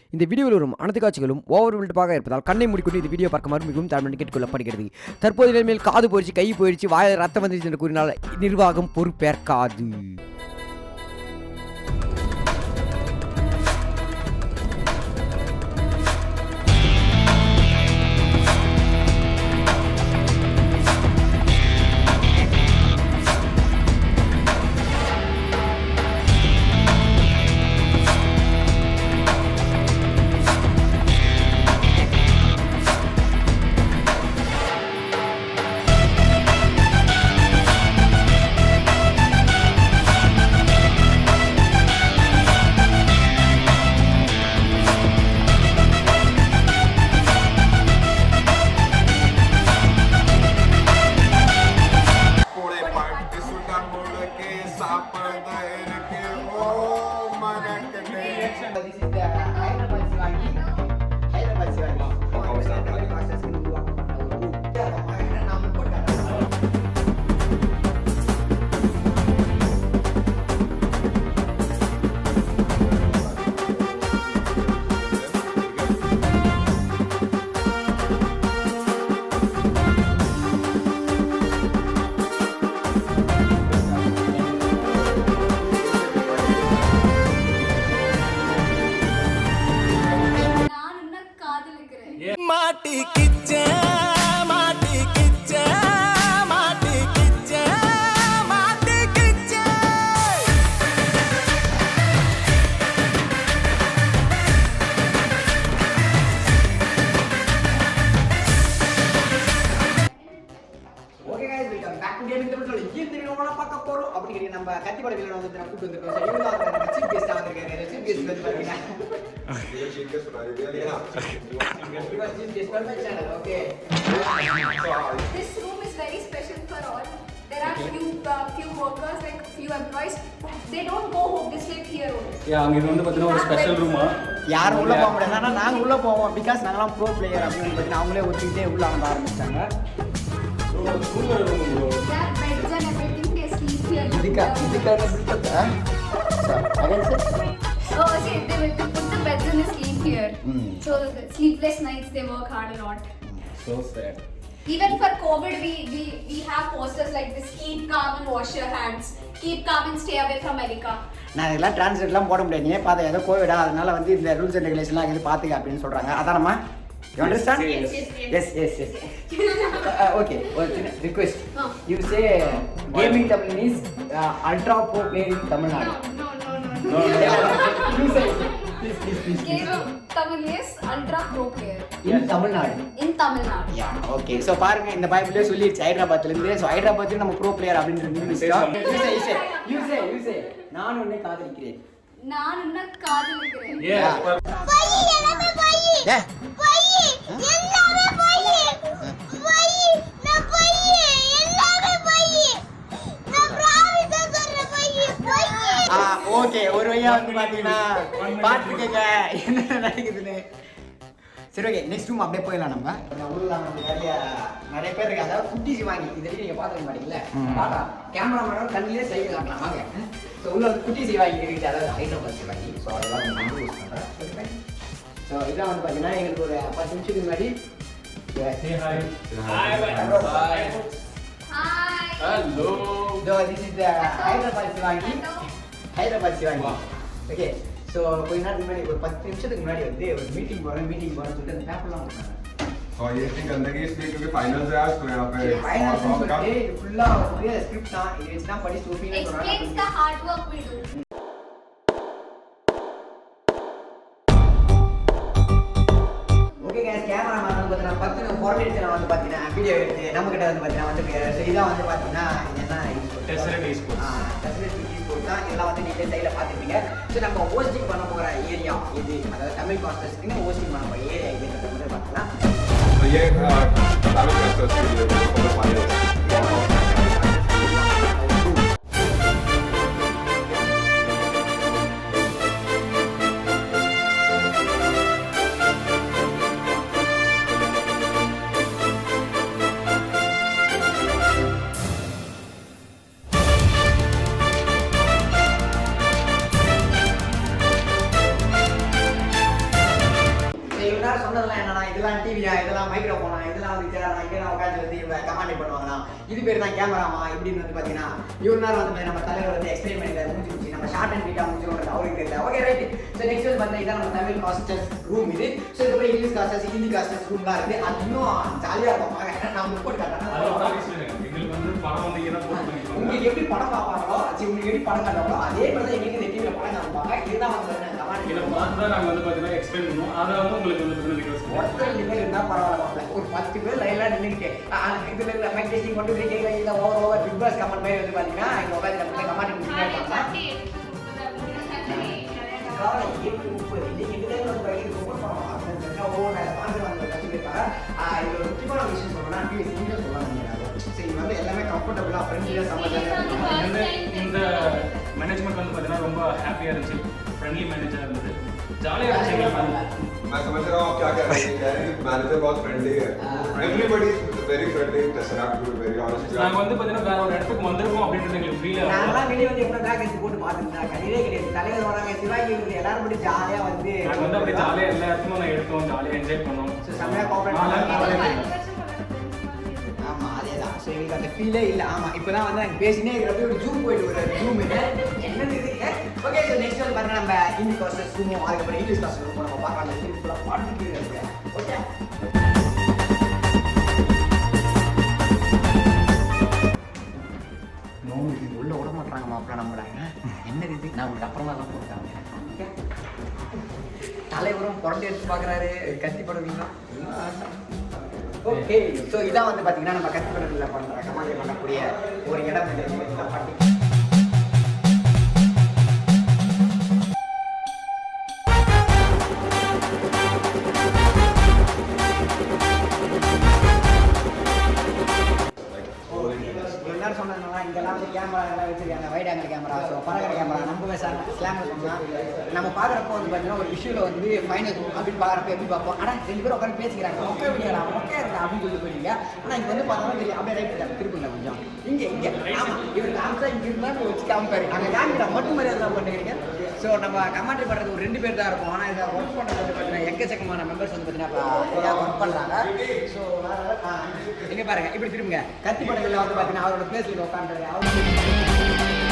இந்த வீடியோவில் வரும் அனைத்து காட்சிகளும் ஓவர் வில்டப்பாக இருப்பதால் கண்ணை மூடிக்கொண்டு இந்த வீடியோ பார்க்குமாறு மிகவும் தாழ்மையாக கேட்டுக்கொள்ளப்படுகிறது தற்போது நிலைமையில் காது போயிடுச்சு கை போயிடுச்சு வாயில் ரத்தம் வந்துச்சு என்று கூறினால் நிர்வாகம் பொறுப்பேற்காது Pure parte sulla mole che சாப்பிட இருக்கு ஓ மனக்கட்டே This is the Hyderabad Shivaji. Hyderabad Shivaji. Oh, Hyderabad Masters க்கு உருவாக்கப்பட்ட ஒரு group. நாம போட்டாங்க. நான் என்ன காதலிக்கிறேன் மாட்டிக்கிச்ச மாட்டிக்கிச்ச மாட்டிக்கிச்ச மாட்டிக்கிச்ச Okay guys, welcome back to Gaming Temple. இந்த video ல நம்ம பார்க்க போறோம் அப்படிங்கிற நம்ம கத்திப்பட வில்லன் வந்து நான் கூப்பிட்டு வந்திருக்கோம். So, இவங்க வந்து நம்ம chief guest ஆ வந்திருக்காரு. Chief guest வந்து பாத்தீங்கன்னா, Io ci che sulla riviera. இவர் chief guest for my channel. Okay. This room is very special for all. There are few uh, few workers like few employees. They don't go home. They sleep here only. யா அங்க இது வந்து பார்த்தீங்கன்னா ஒரு special ரூமா யாரும் உள்ள போக முடியாது ஆனா நாங்க உள்ள போவோம் பிகாஸ் நாங்கலாம் ப்ரோ பிளேயர் அப்படின்னு பார்த்தீங்கன்னா அவங்களே ஒத்துக்கிட்டே உள்ள வந்து ஆரம்பிச்சிட்டாங்க தூங்குற room bro There are beds and everything. They sleep here. இதுக்கா இதுக்கான buildup again sir Oh, see, they will put the beds and they sleep here. Mm. So the sleepless nights they work hard a lot. So sad Even for COVID, we, we, we have posters like this: keep calm and wash your hands. Keep calm and stay away from Erica. நான் இதெல்லாம் டிரான்ஸ்லேட்லாம் போட முடியாது நீயே பார்த்தா ஏதோ கோவிடா அதனால வந்து இந்த ரூல்ஸ் அண்ட் ரெகுலேஷன்லாம் இது பார்த்துக்க அப்படின்னு சொல்றாங்க அதானம்மா you understand Yes, yes, yes. Yes yes yes okay ஒரு சின்ன request Ah. You say gaming Tamil means ultra pro player in Tamil Nadu No, no, no, no. You say please please please Game of Tamil is ultra pro player in Tamil Nadu in Tamil Nadu. Yeah okay so பாருங்க இந்த பைபிளே சொல்லிடுச்சு ஹைதராபாத்லேருந்து so ஹைதராபாத்ல நம்ம pro player அப்படின்னு நிரூபிச்சிட்டோம் you say you say you say you say நான் உன்னை காதலிக்கிறேன் நான் என்ன காதலிக்கிறேன் ஏ ஏ ஆ ஓகே ஒரு வழியா வந்து பாத்தீங்கன்னா பாத்துக்கங்க என்ன நடக்குதுன்னு சரி ஓகே நெக்ஸ்ட் ரூம் அப்படியே போயிடலாம் நம்ம இந்த உள்ள நம்ம நிறைய நிறைய பேர் இருக்கு அதாவது குட்டி சிவாங்கி இது வரைக்கும் நீங்க பாத்துக்க மாட்டீங்கல்ல பாட்டா கேமராமேனோட கண்ணிலே சைடு காட்டலாம் வாங்க ஸோ உள்ள வந்து குட்டி சிவாங்கி இருக்குது அதாவது ஹைதராபாத் சிவாங்கி ஸோ அதெல்லாம் வந்து யூஸ் பண்ணுறேன் ஸோ இதெல்லாம் வந்து பார்த்தீங்கன்னா எங்களுக்கு ஒரு பத்து நிமிஷத்துக்கு முன்னாடி hi hello So this is the Hyderabad Shivangi. Hyderabad Shivangi. Okay. So கொஞ்ச நேரத்துக்கு முன்னாடி ஒரு பத்து நிமிஷத்துக்கு முன்னாடி வந்து ஒரு மீட்டிங் போகிறேன் மீட்டிங் போகிறேன்னு சொல்லிட்டு அந்த பேப்பர்லாம் கொடுத்தாங்க और ये इतनी गंदगी इसलिए क्योंकि फाइनल से आज तो यहाँ पे ஃபைனல்ஸ் और का சொல்லிட்டு இது ஃபுல்லாக ஒரே ஸ்கிரிப்ட் தான் இது வச்சு தான் படிச்சு opinion explains the hard work we do okay கேஸ் கேமரா மேன் வந்து பார்த்தீங்கன்னா பத்து ஃபோர் மினிட்ஸ் வந்து பார்த்தீங்கன்னா வீடியோ எடுத்து நம்ம கிட்ட வந்து பார்த்தீங்கன்னா வந்து ஸோ இதான் வந்து பார்த்தீங்கன்னா என்ன Tesseract Esports. ஸ்போர்ட்ஸ் தான் இதெல்லாம் வந்து நீங்கள் சைடில் பார்த்துருப்பீங்க ஸோ நம்ம ஹோஸ்டிங் பண்ண போகிற ஏரியா இது அதாவது தமிழ் மாஸ்டர்ஸ்க்கு ஹோஸ்டிங் பண்ண போகிற ஏரியா இதுன்றது வந்து பார்த்தீங்கன்னா तो ये तमिल मास्टर्स के लिए बहुत फाइनल ஓகே சொன்னதெல்லாம் என்னன்னா இதெல்லாம் டிவியா இதெல்லாம் மைக்ரோஃபோனா இதெல்லாம் வந்து சேரா இங்கே நான் உட்காந்து வந்து இவங்க கமாண்ட் பண்ணுவாங்களா இது பேர் தான் கேமராமா இப்படின்னு வந்து பார்த்தீங்கன்னா இவ்வளோ நேரம் வந்து நம்ம தலைவர் வந்து எக்ஸ்பிளைன் பண்ணி முடிஞ்சு முடிச்சு நம்ம ஷார்ட் அண்ட் பீட்டாக முடிச்சிடும் அவருக்கு தெரியல ஓகே ரைட் ஸோ நெக்ஸ்ட் வந்து பார்த்தீங்கன்னா இதான் நம்ம தமிழ் காஸ்டர்ஸ் ரூம் இது ஸோ இதுக்கப்புறம் இங்கிலீஷ் காஸ்டர்ஸ் ஹிந்தி காஸ்டர்ஸ் ரூம்லாம் இருக்குது அது இன்னும் ஜாலியாக இருக்கும் பாக்க. நான் உங்களுக்கு போட்டு அது காட்டுறேன் ஒரு விஷயம். எங்களுக்கு வந்து படம் வந்து இங்கே தான் போட்டு பண்ணிருப்பாங்க. உங்களுக்கு எப்படி படம் பார்ப்பாங்களோ சரி உங்களுக்கு எப்படி படம் காட்டுறாங்களோ அதே மாதிரி தான் எங்களுக்கு இந்த டிவியில் படம் காட்டுவாங்க இதுதான் வந்து கமாண்ட் இதை பார்த்து தான் நாங்கள் வந்து பார்த்தீங்கன்னா எக்ஸ்பிளைன் பண்ணுவோம் அதை வந்து உங்களுக்கு வந்து பார்த்தீங்கன்னா request பண்ணுவோம். ஒருத்தர் நின்று இருந்தா பரவாயில்ல ஒரு பத்து பேர் லைன்ல நின்றுட்டு இதுல இல்ல மைக் டெஸ்டிங் கொண்டு போய் கேட்கல இல்ல over over big boss comment மாதிரி வந்து பாத்தீங்கன்னா இங்க உட்காந்து நம்ம கமெண்ட் பண்ணிட்டு காலை எட்டு முப்பது இன்னைக்கு இந்த டைம்ல வந்து வரைக்கும் ரொம்ப படம் அப்படின்னு ஒவ்வொரு ஸ்பான்சர் வந்து கற்றுக்கிட்டாங்க இது ஒரு முக்கியமான விஷயம் சொல்லணும்னா டிவிஎஸ் நீங்க சொல்லலாம் சரி இது வந்து எல்லாமே கம்ஃபர்டபுளா ஃப்ரெண்ட்லியா சமாளிச்சாங்க இந்த இந்த மேனேஜ்மெண்ட் வந்து பார்த்தீங்கன்னா ரொம்ப ஹாப்பியாக இருந்துச்சு ஃப்ரெண்ட்லி மேனேஜராக இருந்தது ஜாலியாக இருந்துச்சு எங்களுக்கு வந்து. मैं समझ रहा हूँ आप क्या कह रहे हैं कह रहे हैं कि मैनेजर बहुत फ्रेंडली है एवरीबडी इज वेरी फ्रेंडली टेसरा टू बी वेरी ऑनेस्ट நாங்கள் வந்து பார்த்தீங்கன்னா வேற ஒரு இடத்துக்கு வந்திருக்கோம் அப்படின்றது எங்களுக்கு ஃபீல் ஆகும் நாங்களாம் வெளியே வந்து எப்போ பேக் எடுத்து போட்டு பார்த்துருந்தா கிடையவே கிடையாது தலைவர் வராங்க சிவாஜி வந்து எல்லாரும் படி ஜாலியா வந்து நாங்கள் வந்து அப்படி ஜாலியாக எல்லா இடத்துக்கும் நான் எடுத்தோம் ஜாலியாக என்ஜாய் பண்ணோம் So, செம்மையா cooperate நாலு பண்ணாங்க. நாள் ஆமா அதேதான் ஸோ எங்களுக்கு அந்த ஃபீலே இல்லை ஆமா இப்போதான் வந்து நாங்கள் பேசினே இருக்கிறப்ப ஒரு ஜூம் போயிட்டு ஒரு ஜூம் இது என்னது இது ஓகே ஸோ நெக்ஸ்ட் வந்து பாருங்க நம்ம ஹிந்தி காஸ்ட் ஜூமும் அதுக்கப்புறம் இங்கிலீஷ் காஸ்ட் ஜூமும் நம்ம பார்க்கலாம் அந்த ஃபீல் ஃபுல்லாக பாட்டு இருக்கு ஓகே நோம்பு உள்ள விட மாட்டாங்க மாப்பிள்ள நம்மள என்னது இது நான் உங்களுக்கு அப்புறமா தான் போட்டாங்க தலைவரும் புரண்டு எடுத்து பார்க்குறாரு கத்தி படுவீங்களா ஓகே ஸோ இதான் வந்து பார்த்தீங்கன்னா நம்ம கத்தி படத்தில் பண்ணுற கமாண்டே பண்ணக்கூடிய ஒரு இடம் இது. இந்த பாட்டி இவ்வளவு நேரம் சொன்னதுனால இங்கெல்லாம் வந்து கேமரா எல்லாம் வச்சிருக்காங்க வைட் ஆங்கிள் கேமரா ஸோ பறக்கிற கேமரா நம்ம ஸ்லாமில் சொன்னா நம்ம பார்க்குறப்போ வந்து பார்த்தீங்கன்னா ஒரு விஷயம் வந்து ஃபைனல் அப்படின்னு பார்க்குறப்ப எப்படி பார்ப்போம் ஆனால் ரெண்டு பேரும் உட்காந்து பேசிக்கிறாங்க மொக்கை எப்படியா மொக்கை இருக்கா அப்படின்னு சொல்லி போயிருங்க ஆனால் இங்கே வந்து பார்த்தோம்னா தெரியும் அப்படியே ரைட் இருக்காங்க திருப்புங்க கொஞ்சம் இங்கே இங்கே ஆமாம் இவர் காமிச்சா இங்கே இருந்தால் வச்சு காமிப்பாரு நாங்கள் காமிக்கிற மட்டும் மரியாதை தான் பண்ணுறீங்க ஸோ நம்ம கமெண்ட்ரி பண்ணுறது ஒரு ரெண்டு பேர் தான் இருக்கும் ஆனால் இதை ஒர்க் பண்ணுறது வந்து பார்த்தீங்கன்னா எக்கச்சக்கமான மெம்பர்ஸ் வந்து பார்த்தீங்கன்னா ஒர்க் பண்ணுறாங்க ஸோ இங்கே பாருங்க இப்படி திரும்புங்க கத்தி படங்களில் வந்து பார்த்தீங்கன்னா அவரோட பிளேஸில் உட்காந்துருக்காரு அவர்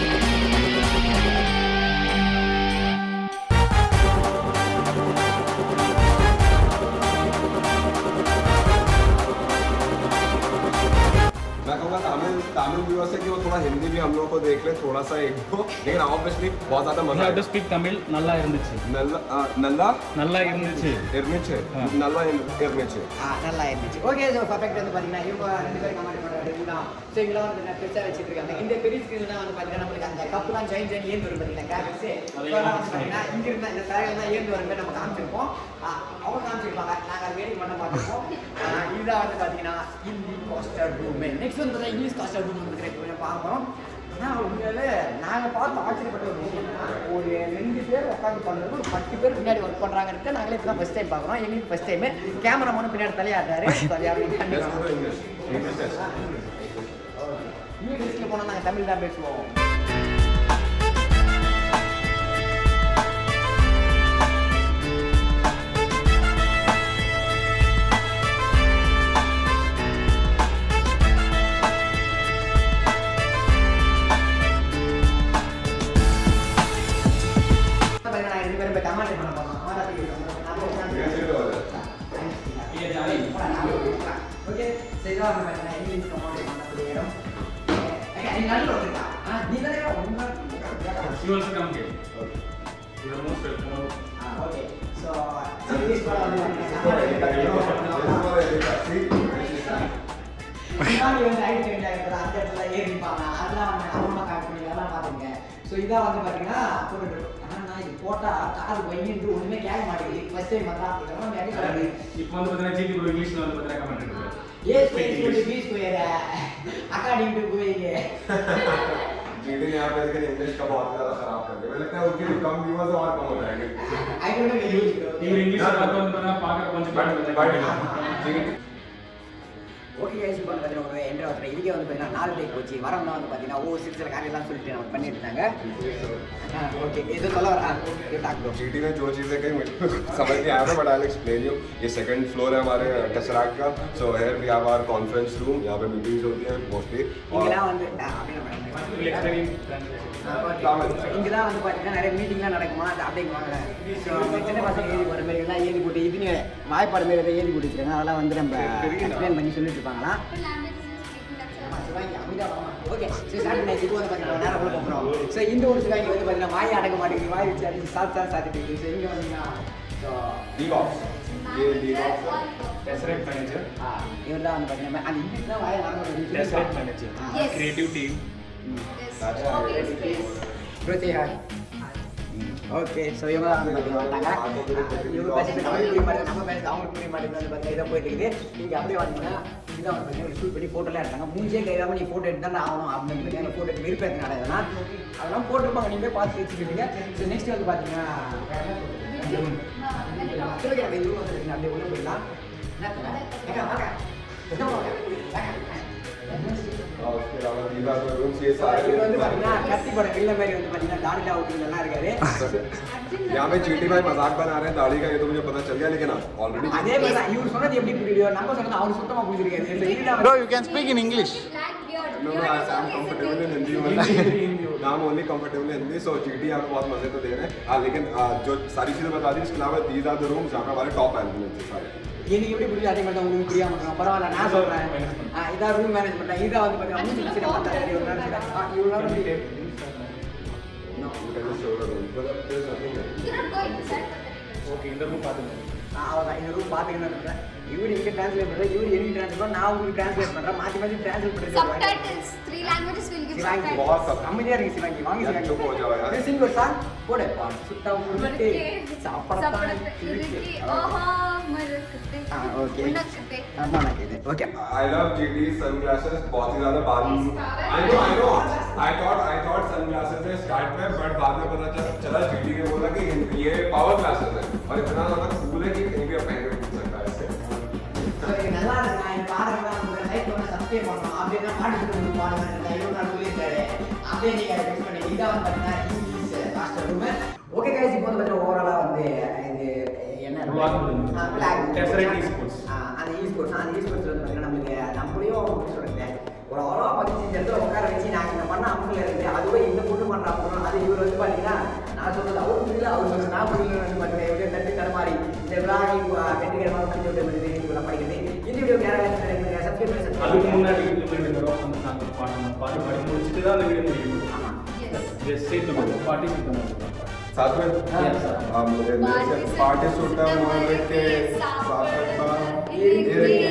मैं कहूँगा तमिल तमिल व्यूअर्स है कि वो थोड़ा हिंदी भी हम लोग को देख ले थोड़ा सा एक दो लेकिन ऑब्वियसली बहुत ज्यादा मजा டு आएगा ஸ்பீக் தமிழ் நல்லா இருந்துச்சு नल्ला आ, नल्ला நல்லா இருந்துச்சு इरनिचे हाँ। नल्ला इरनिचे ஆ நல்லா இருந்துச்சு ஓகே ஸோ பர்ஃபெக்ட் வந்து பார்த்தீங்கன்னா இவங்க ரெண்டு பேரும் கமெண்ட் பண்ணுறாரு இதுதான் ஸோ இங்கெல்லாம் வந்து நான் பெருசாக வச்சுட்டு இருக்காங்க இந்த பெரிய ஸ்க்ரீன் தான் வந்து பார்த்தீங்கன்னா நம்மளுக்கு அந்த கப்புலாம் ஜாயின் ஜாயின் ஏந்து வரும் பார்த்தீங்கன்னா கிராஃபிக்ஸ் ஸோ வந்து பார்த்தீங்கன்னா இங்க இருந்தா இந்த தரையில் தான் ஏந்து வரும் நம்ம காமிச்சிருப்போம் ஆ, அவங்க காமிச்சிருப்பாங்க நாங்கள் அதை வேடிக்கை பண்ண பார்த்துருப்போம் ஆ, இதுதான் வந்து பார்த்தீங்கன்னா ஹிந்தி காஸ்டர் ரூம் நெக்ஸ்ட் வந்து பார்த்தீங்கன்னா இங்கிலீஷ் காஸ்டர் ரூம் வந்து கொஞ்சம் பார்க்குறோம் ஆனால் உண்மையிலே நாங்கள் பார்த்து ஆச்சரியப்பட்ட ஒரு விஷயம் என்னன்னா, ஒரு ரெண்டு பேர் உட்காந்து பண்ணுறது ஒரு பத்து பேர் பின்னாடி ஒர்க் பண்ணுறாங்கிறது நாங்களே இப்போ தான் ஃபஸ்ட் டைம் பார்க்குறோம் எங்களுக்கு ஃபஸ்ட் டைம் கேமராமேனும் பின்னாடி தலையாடுறாரு தலையாடுறீங்க Let's go to English. English test. இங்கிலீஷ்ல போனால் நாங்கள் தமிழ் தான் பேசுவோம் நான் ரெண்டு பேரும் போய் கமாண்ட் பண்ண போறோம் Yes, it was. ஓகே சரிதான் வந்து பார்த்தீங்கன்னா இங்கிலீஷ் கமாண்ட் பண்ணக்கூடிய இடம் நீ நல்ல வந்துருக்கா ஆ நீ தானே ஒன்றா you also come here you are most welcome okay so English படம் முன்னாடி வந்து ஐடி சேஞ்ச் ஆகிருப்பது அந்த இடத்துல ஏறிப்பாங்க அதெல்லாம் வந்து அப்புறமா காட்டுறீங்க அதெல்லாம் பார்த்துங்க ஸோ இதான் வந்து பார்த்தீங்கன்னா போட்டுட்டு ஆனால் நான் இது போட்டால் கால் வையின்று ஒன்றுமே கேட்க மாட்டேங்குது ஃபர்ஸ்ட் டைம் தான் இதெல்லாம் கேட்க மாட்டேங்குது இப்போ வந்து பார்த்தீங்கன்னா ஜிடி ப்ரோ இங்கிலீஷ்ல வந்து பார்த்தீங்கன்னா கமெண்ட் இருக்கு ஏ ஸ்கொயர் சொல்லி பி ஸ்கொயர் அக்காடிங் டு கோயிங்க जीडी ने यहाँ पे लेकिन इंग्लिश का बहुत ज्यादा खराब कर दिया मुझे लगता है उनके कम व्यूअर्स और कम हो जाएंगे ஐ டோன்ட் நோ இவர் இங்கிலீஷ் பார்த்து வந்து பார்த்தீங்கன்னா பார்க்க கொஞ்சம் बट பாட்டு बट जीडी ஓகே கைஸ் இப்போ வந்து பார்த்தீங்கன்னா ஒரு என்ற ஒருத்தர் இதுக்கே வந்து பார்த்தீங்கன்னா நாலு டேக் போச்சு வரவங்க வந்து பார்த்தீங்கன்னா ஓ சில சில காரியெல்லாம் சொல்லிட்டு நம்ம பண்ணிட்டு இருந்தாங்க ஓகே இது சொல்ல வரா டாக் ப்ரோ जीटी में जो चीज़ें कही मुझे समझ नहीं आया था बट आई एक्सप्लेन यू ये सेकंड फ्लोर है हमारे टेसराक का so here we have our conference room यहाँ पे मीटिंग्स होती हैं मोस्टली இங்கெல்லாம் வந்து ஆ, அப்படியே Will explain இங்கே தான் வந்து பார்த்தீங்கன்னா நிறைய மீட்டிங்லாம் நடக்குமா அது அப்படியே வாங்க ஸோ சின்ன பசங்க எழுதி போகிற மாதிரி எல்லாம் எழுதி போட்டு இதுன்னு வாய்ப்பாடு மாரி எதாவது எழுதி போட்டுருக்காங்க அதெல்லாம் வந்து நம்ம எக்ஸ்பிளைன் பண்ணி சொல்லிட்டு இருப்பாங்களாம் ஓகே சரி ஸ்டார்ட் பண்ணி இப்போ வந்து பார்த்தீங்கன்னா நேரம் கூட போகிறோம் ஸோ இந்த ஒரு சிவாங்கி வந்து பார்த்தீங்கன்னா வாய் அடக்க மாட்டேங்குது வாய் வச்சு அடிச்சு சாத்து சாத்து சாத்திட்டு இருக்கு ஸோ இங்கே வந்தீங்கன்னா ஸோ डीबॉक्स ये डीबॉक्स है Tesseract manager. இவர் தான் வந்து பார்த்தீங்கன்னா அந்த இங்கிலீஷ் தான் வாயை நடந்து Tesseract manager. Yes. Creative team. Bro say hi okay so இவங்க தான் வந்து பார்த்தீங்கன்னா வந்தாங்க இவங்க பேசிட்டு நமக்கு புரிய மாட்டேங்குது நம்ம பேசுறது அவங்களுக்கு புரிய மாட்டேங்குது வந்து பார்த்தீங்கன்னா இதை போயிட்டு இருக்குது நீங்கள் அப்படியே வந்தீங்கன்னா இதான் வந்து பார்த்தீங்கன்னா ஷூட் பண்ணி ஃபோட்டோலாம் எடுத்தாங்க மூஞ்சே கையாமல் நீ ஃபோட்டோ எடுத்து தான் ஆகணும் அப்படின்னு சொல்லி ஃபோட்டோ எடுத்து விருப்பம் நடக்குதுன்னா அதெல்லாம் போட்டிருப்பாங்க நீங்கள் பார்த்து வச்சுக்கிட்டீங்க ஸோ நெக்ஸ்ட் வந்து பார்த்தீங்கன்னா சிவகங்கை இது வந்து அப்படியே உள்ள போயிடலாம் என்ன ஏங்க, வாங்க. என்ன வாங்க? வாங்க. और उसके अलावा दीदा तो रूम्स ये सारे இவர் வந்து பார்த்தீங்கன்னா கத்தி படம் வில்ல மாதிரி வந்து பார்த்தீங்கன்னா தாடிலா அவுட்டிங் எல்லாம் இருக்காரு यहाँ पे जीटी भाई मजाक बना रहे हैं दाढ़ी का ये तो मुझे पता चल गया लेकिन ऑलरेडी அதே மாதிரி தான் இவர் சொன்னது எப்படி புரியுதோ நம்ம சொன்னது அவர் சுத்தமா புரிஞ்சிருக்காரு Bro, you can speak in English. Black beard. No, no, Beard I is am okay, comfortable in it's Hindi only. नाम only comfortable in Hindi so GT यहाँ पे बहुत मजे तो दे रहे हैं हाँ लेकिन आ, जो सारी चीजें बता दी इसके अलावा दीज आर द रूम्स जहाँ पे हमारे टॉप एलिमेंट्स हैं सारे எனக்கு எப்படி புரியுது அதே மாதிரி தான் உங்களுக்கு புரியாம இருக்கும் பரவாயில்ல நான் சொல்றேன் ஆ, இதான் ரூம் மேனேஜ்மெண்ட் இதான் வந்து பார்த்தீங்கன்னா மூஞ்சி பிடிச்சிட்டு பார்த்தாரு இவ்வளோ நேரம் சரி. ஆ, இவ்வளோ நேரம் வந்து- No. You can just show the rooms, but there's nothing there. You cannot go inside. but then you can Okay, இந்த room பாத்துங்க. நான் அவ்வளோதான் இந்த ரூம் பார்த்துக்கணும் இருக்கேன் இவர் இங்கே ட்ரான்ஸ்லேட் பண்ணுறேன் இவர் எனக்கு ட்ரான்ஸ்லேட் பண்ண நான் உங்களுக்கு ட்ரான்ஸ்லேட் பண்ணுறேன் மாற்றி மாற்றி ட்ரான்ஸ்லேட் பண்ணுறது Subtitles. Three languages will give Shivangi subtitles. बहुत सब அமைதியாக இருக்கு சிவாங்கி வாங்க यार சிவாங்கி चुप हो जाओ यार சிங் ஒரு சாங் போடு சுத்தா முறுக்கு சாப்பிடத்தான் சாப்பிடத்தான் இருக்கு. ஓஹோ, மறுக்குது. ஆ, okay. உனக்குது. அதான் நான் கேட்டேன் okay I love GT sunglasses बहुत ही ज्यादा बाद में I know I know I thought I thought sunglasses है स्टार्ट में बट बाद में पता चला चला GT ने बोला कि ये पावर ग्लासेस है और इतना ज्यादा कूल है कि कहीं भी आप पहन के घूम सकता है इससे சரி, நல்லா இருக்கு. நான் இந்த பாடல்கள் தான் உங்களுக்கு like பண்ண, subscribe பண்ணணும். அப்படின்னா பாட்டுக்கு வந்து பாடுங்க. இந்த இவ்வளவு நாள் சொல்லியிருக்காரு. அப்படியே நீங்க fix பண்ணி- இதான் வந்து பார்த்தீங்கன்னா English master room. Okay guys, இப்போ வந்து பார்த்தீங்கன்னா overall ஆ வந்து இது என்ன Black room. ஆ, black room. Tesseract esports. ஆ, அந்த esports, அந்த esports வந்து பார்த்தீங்கன்னா நம்மளுக்கு நம்மளையும் எப்படி சொல்றது, ஒரு அவ்வளோ பதினஞ்சு இடத்துல உட்கார வச்சு நாங்கள் இந்த பண்ண அமுக்கில் இருக்கு அதுவே இந்த பொண்ணு பண்ணுற அப்புறம் அது இவர் வந்து பார்த்தீங்கன்னா நான் சொல்றது அவர் புரியல அவர் சொல்றது நான் புரியல வந்து பார்த்தீங்கன்னா எப்படியோ தட்டி தடமாறி இந்த விழாவை வெற்றிகரமாக முடிஞ்ச விட்டு வீடியோ படிக்கிறது இந்த வீடியோ யாராவது சப்ஸ்கிரைப் பண்ணி அதுக்கு subscribe முன்னாடி implement வரும். அந்த song பாடணும். பாடி பாடி முடிச்சிட்டு தான் அந்த video முடிக்கணும். ஆமாம் Yes. Yes, சேர்த்து போடுங்க. பாட்டி சேர்த்து போடுங்க. साथ में Yes, sir. हम लोग पार्टी पार्टी सूटा मोहल्ले के साथ में इरके